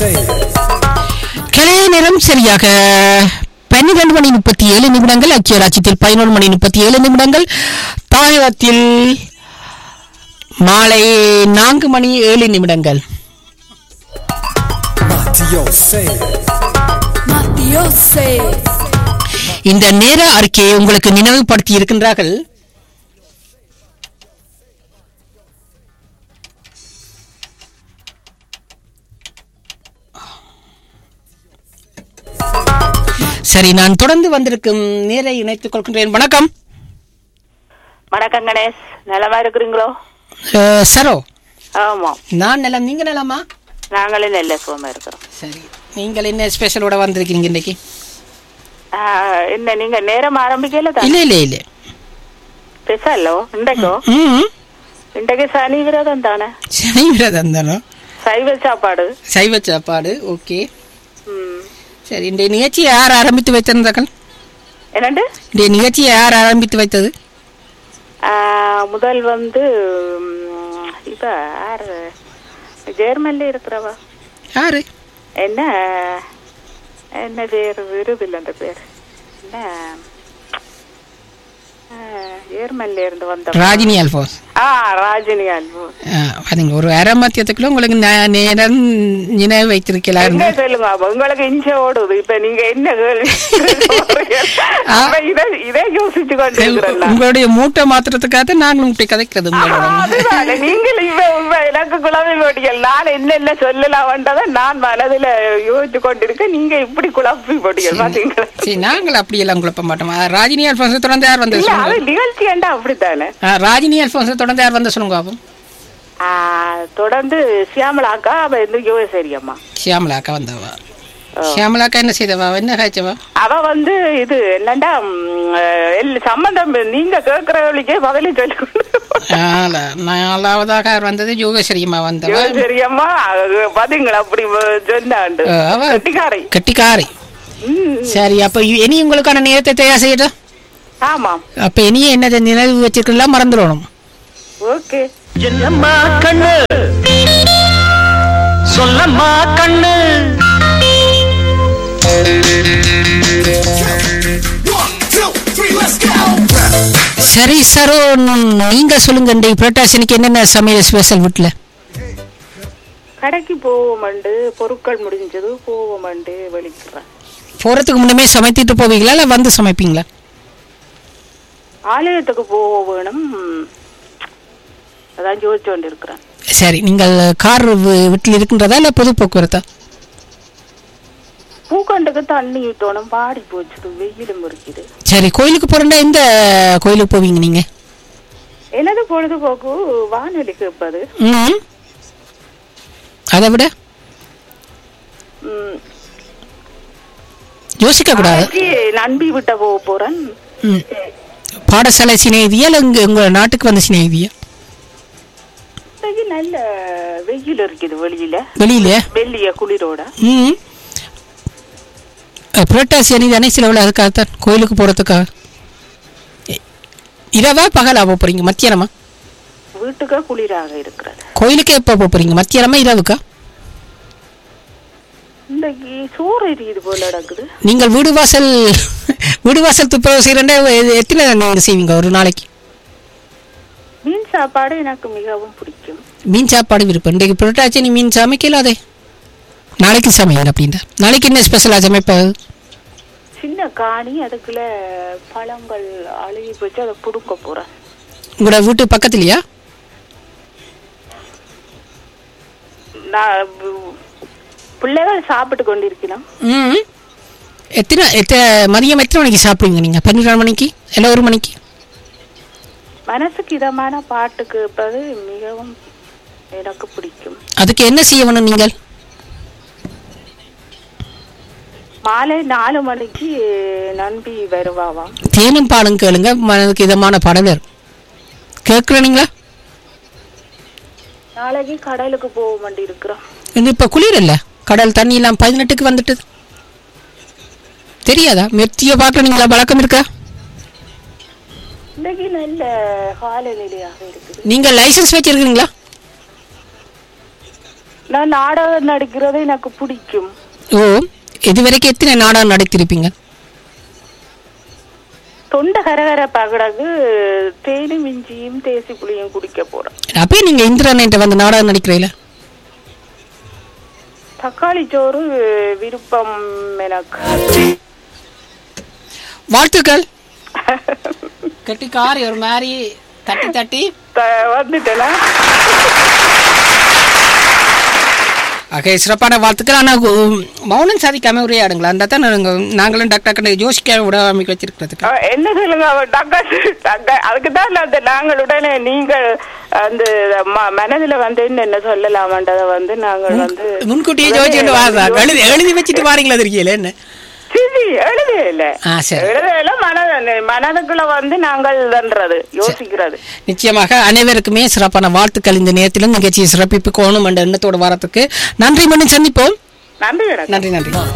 கலைய நேரம் சரியாக பன்னிரண்டு மணி முப்பத்தி ஏழு நிமிடங்கள் ஐக்கிய ராஜ்யத்தில் பதினோரு மணி முப்பத்தி ஏழு நிமிடங்கள் தாயகத்தில் மாலை நான்கு மணி ஏழு நிமிடங்கள் Mafioso. இந்த நேர அறிக்கையை உங்களுக்கு நினைவுபடுத்தி இருக்கின்றார்கள் சரி நான் தொடர்ந்து வந்திருக்கும் நேரை இணைத்துக் கொள்கின்றேன் வணக்கம் வணக்கம் கணேஷ் நலமா இருக்கிறீங்களோ அஹ், சரோ ஆமா நான் நலம் நீங்க நலமா நாங்களும் நல்ல சுகமா இருக்கிறோம் சரி நீங்கள் என்ன ஸ்பெஷலோட வந்திருக்கீங்க இன்னைக்கு ஆஹ், என்ன நீங்க நேரம் ஆரம்பிக்கல தான் இல்ல இல்ல இல்ல ஸ்பெஷலோ இன்றைக்கோ ம் இன்றைக்கு சனி விரதம் தானே சரி விரதம் தானோ சைவ சாப்பாடு சைவ சாப்பாடு ஓகே ம். சரி இந்த நிகழ்ச்சியை யார் ஆரம்பித்து வைத்திருந்தார்கள் என்னண்டு இந்த நிகழ்ச்சியை யார் ஆரம்பித்து வைத்தது ஆஹ், முதல் வந்து ம், இவ யாரு ஜெர்மன்ல இருக்கிறவா யாரு என்ன என்ன பேர் விருதில்ல அந்த பேர் என்ன ஆஹ், ஜெர்மன்ல இருந்து வந்த ராஜினி அல்போஸ் ஆ ராஜினி அல்வோ பாருங்க ஒரு அரை மத்தியத்துக்குள்ள உங்களுக்கு நே- நேரம் நினைவு வைத்திருக்கலாம் என்ன சொல்லுங்க அப்ப உங்களுக்கு இஞ்ச ஓடுது இப்ப நீங்க என்ன கேள்வி அப்ப இதை இதை யோசிச்சு கொண்டு இருக்கிறல்ல. உங்களுடைய மூட்டை மாத்திரத்துக்காக நாங்களும் இப்படி கதைக்கிறது ஆ, உங்களோட அதுதானே. நீங்கள் இப்ப உங்க எனக்கு குழம்பி போட்டீங்கள் நான் என்னென்ன சொல்லலாம்ன்றதை நான் மனதுல யோசிச்சு கொண்டிருக்கேன் நீங்க இப்படி குழப்பி போட்டீங்க பாத்தீங்களா சரி நாங்கள் அப்படியெல்லாம் குழப்ப மாட்டோம் ஆ, ராஜினி அல்போன்ஸ் தொடர்ந்து யார் வந்து இல்ல சொல்லுங்க அது நிகழ்ச்சி ஏண்டா அப்படித்தானே ஆ, ராஜினி அல்போன்ஸ் தொடர்ந்து யார் வந்து சொல்லுங்க பாப்போம் ஆ, தொடர்ந்து சியாமலாக்கா அவ இந்த யோகசரி அம்மா ஷியாமலா அக்கா வந்தவா ஷியாமலா அக்கா என்ன செய்தவா என்ன காய்ச்சவா அவ வந்து இது என்னண்டா ம், எல் சம்பந்தம் நீங்க கேட்கறவளுக்கே பதில சொல்லி ஆளா, நாலாவதாக யார் வந்தது யோகேஸ்வரியம்மா வந்தவா சரியம்மா பாத்தீங்களா அப்படி சொன்னாண்டு ஆ, அவ கட்டிக்காரை கட்டிக்காரி ம், சரி அப்ப இ- இனி உங்களுக்கான நேரத்தை தயார் செய்யட்டும் ஆமாம் அப்ப இனி என்னதை நினைவு வச்சிருக்கலாம் மறந்துடணும் ஓகே என்னம்மா கண்ணு சொல்லம்மா கண்ணு சரி சரோ நீங்க சொல்லுங்க இந்த புரட்டாசினிக்கு என்னென்ன சமையல் ஸ்பெஷல் வீட்டுல கடைக்கு போவோமண்டு பொருட்கள் முடிஞ்சது போவோமண்டு வெளிக்கிறேன் போறதுக்கு முன்னமே சமைத்திட்டு போவீங்களா இல்ல வந்து சமைப்பீங்களா ஆலயத்துக்கு போக வேணும் அதான் யோசிச்சு கொண்டு இருக்கிறேன் சரி நீங்கள் கார் வி- வீட்டில் இருக்கின்றதா இல்ல பொது போக்குவரத்தா பூக்கண்டுக்கு தண்ணி விட்டோனும் பாடி போச்சுது வெயிலும் இருக்குது சரி கோயிலுக்கு போறேன்டா எந்த கோயிலுக்கு போவீங்க நீங்க எனது பொழுதுபோக்கு வானொலி கேட்பது ம் அதை விட ம், யோசிக்க கூடாது நாளைக்கு நம்பி விட்ட போக போறேன் ம். பாடசாலை சிநேகிதியா இல்ல உங்க உங்க நாட்டுக்கு வந்த சிநேகிதியா இன்னைக்கு நல்ல வெயில் இருக்குது வெளியில வெளியில வெள்ளிய குளிரோட ம் அஹ், புரட்டாசி அணி தானே சில விழா அதுக்காகத்தான் கோயிலுக்கு போறதுக்காக இ- இரவா பகலா போக போறீங்க மத்தியானமா வீட்டுக்கு குளிராக இருக்கிறது கோயிலுக்கு எப்போ போக போறீங்க மத்தியானமா இரவுக்கா இன்னைக்கு சோறு எரியுது போல நடக்குது நீங்கள் வீடு வாசல் வீடு வாசல் துப்புரவு செய்யறேன்டா எத்தனை நீங்க செய்வீங்க ஒரு நாளைக்கு மீன் சாப்பாடு எனக்கு மிகவும் பிடிக்கும் மீன் சாப்பாடு விருப்பம் இன்றைக்கு புரட்டாச்சி நீ மீன் சமைக்கல அதே நாளைக்கு சமையல் அப்படின்டா நாளைக்கு என்ன ஸ்பெஷலாக சமைப்பது சின்ன காணி அதுக்குள்ள பழங்கள் அழுகி போச்சு அதை புடுங்க போறேன் உங்களோட வீட்டு பக்கத்துலயா நான் வு- பிள்ளைகள் சாப்பிட்டு கொண்டிருக்கிறோம் ம் எத்தனை எத்தனை மதியம் எத்தனை மணிக்கு சாப்பிடுவீங்க நீங்கள் பன்னிரெண்டு மணிக்கு இல்லை ஒரு மணிக்கு மனசுக்கு இதமான பாட்டு கேட்பது மிகவும் எனக்கு பிடிக்கும் அதுக்கு என்ன செய்ய வேணும் நீங்கள் மாலை நாலு மணிக்கு நம்பி வருவாவாம் தேனும் பாலும் கேளுங்க மனதுக்கு இதமான பாடலர் கேட்குறீங்களா நாளைக்கு கடலுக்கு போக வேண்டி இருக்கிறோம் இது இப்போ குளிர் இல்லை கடல் தண்ணி எல்லாம் பதினெட்டுக்கு வந்துட்டு தெரியாதா மெத்திய பார்க்குறீங்களா வழக்கம் இருக்கா இன்னைக்கு நல்ல காலநிலையாக இருக்குது நீங்கள் லைசன்ஸ் வச்சிருக்கீங்களா நான் நாடகம் நடிக்கிறது எனக்கு பிடிக்கும் ஓ இதுவரைக்கும் எத்தனை நாடகம் நடித்திருப்பீங்க தொண்டை கரகரப்பா கிடக்கு தேனும் இஞ்சியும் தேசி புளியும் குடிக்க போறேன் அப்பயே நீங்க இந்திரன் வந்து நாடகம் நடிக்கிறீங்கள தக்காளி சோறு விருப்பம் எனக்கு வாழ்த்துக்கள் கட்டிக்காரி ஒரு மாதிரி தட்டி தட்டி த- வந்துட்டேனா ஆக சிறப்பான வாழ்த்துக்கள் ஆனால் மௌனம் சாதிக்காம உரையாடுங்களா அந்த தான் நாங்க- நாங்களும் டாக்டர் டக்குனு யோசிக்க விடாம வச்சிருக்கிறதுக்கு அவ என்ன சொல்லுங்க அவ டக்கா டக்கா அதுக்கு தான் அந்த நாங்கள் உடனே நீங்கள் அந்த ம- மனதுல வந்து என்ன சொல்லலாமன்றத வந்து நாங்கள் வந்து முன்கூட்டியே யோசிச்சுட்டு வாரதா எழுதி எழுதி வச்சுட்டு வாரீங்களா தெரியல என்ன சரி எழுதே இல்ல ஆ சரி எழுதல மனது மனதுக்குள்ள வந்து நாங்கள் இதன்றது யோசிக்கிறது நிச்சயமாக அனைவருக்குமே சிறப்பான வாழ்த்துக்கள் இந்த நேரத்திலும் நிகழ்ச்சியை சிறப்பிப்பு கோணும் என்ற எண்ணத்தோடு வாரத்துக்கு நன்றி மணி சந்திப்போம் நன்றி வணக்கம் நன்றி நன்றி